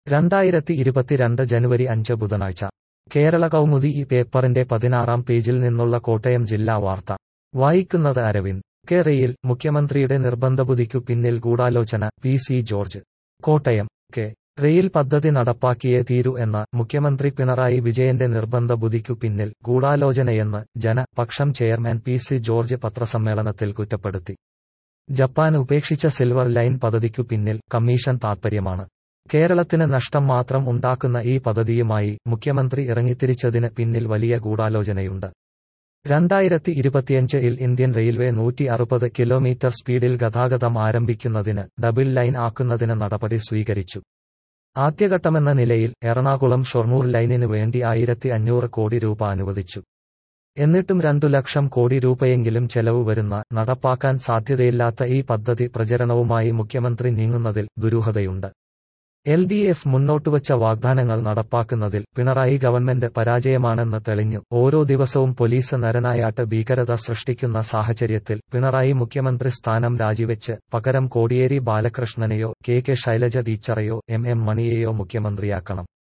രണ്ടായിരത്തി ഇരുപത്തിരണ്ട് ജനുവരി അഞ്ച് ബുധനാഴ്ച കേരള കൗമുദി ഈ പേപ്പറിന്റെ പതിനാറാം പേജിൽ നിന്നുള്ള കോട്ടയം ജില്ലാ വാർത്ത വായിക്കുന്നത് അരവിന്ദ് കേരയിൽ മുഖ്യമന്ത്രിയുടെ നിർബന്ധബുദ്ധിക്കു പിന്നിൽ ഗൂഢാലോചന P C George Kottayam K rail പദ്ധതി നടപ്പാക്കിയേ തീരൂ എന്ന മുഖ്യമന്ത്രി പിണറായി വിജയന്റെ നിർബന്ധ ബുദ്ധിക്കു പിന്നിൽ ഗൂഢാലോചനയെന്ന് ജന പക്ഷം ചെയർമാൻ പി സി ജോർജ് പത്രസമ്മേളനത്തിൽ കുറ്റപ്പെടുത്തി ജപ്പാൻ ഉപേക്ഷിച്ച സിൽവർ ലൈൻ പദ്ധതിക്കു പിന്നിൽ കമ്മീഷൻ താൽപര്യമാണ് കേരളത്തിന് നഷ്ടം മാത്രം ഉണ്ടാക്കുന്ന ഈ പദ്ധതിയുമായി മുഖ്യമന്ത്രി ഇറങ്ങിത്തിരിച്ചതിന് പിന്നിൽ വലിയ ഗൂഢാലോചനയുണ്ട് രണ്ടായിരത്തി ഇരുപത്തിയഞ്ചിൽ ഇന്ത്യൻ റെയിൽവേ നൂറ്റി അറുപത് കിലോമീറ്റർ സ്പീഡിൽ ഗതാഗതം ആരംഭിക്കുന്നതിന് ഡബിൾ ലൈൻ ആക്കുന്നതിന് നടപടി സ്വീകരിച്ചു ആദ്യഘട്ടമെന്ന നിലയിൽ എറണാകുളം ഷൊർണൂർ ലൈനിനു വേണ്ടി ആയിരത്തി അഞ്ഞൂറ് കോടി രൂപ അനുവദിച്ചു എന്നിട്ടും രണ്ടു ലക്ഷം കോടി രൂപയെങ്കിലും ചെലവ് വരുന്ന നടപ്പാക്കാൻ സാധ്യതയില്ലാത്ത ഈ പദ്ധതി പ്രചരണവുമായി മുഖ്യമന്ത്രി നീങ്ങുന്നതിൽ ദുരൂഹതയുണ്ട് എൽ ഡി എഫ് മുന്നോട്ടുവച്ച വാഗ്ദാനങ്ങൾ നടപ്പാക്കുന്നതിൽ പിണറായി ഗവൺമെന്റ് പരാജയമാണെന്ന് തെളിഞ്ഞു ഓരോ ദിവസവും പോലീസ് നരനായാട്ട് ഭീകരത സൃഷ്ടിക്കുന്ന സാഹചര്യത്തിൽ പിണറായി മുഖ്യമന്ത്രി സ്ഥാനം രാജിവെച്ച് പകരം കോടിയേരി ബാലകൃഷ്ണനെയോ കെ കെ ശൈലജ ടീച്ചറെയോ എം എം മണിയെയോ മുഖ്യമന്ത്രിയാക്കണം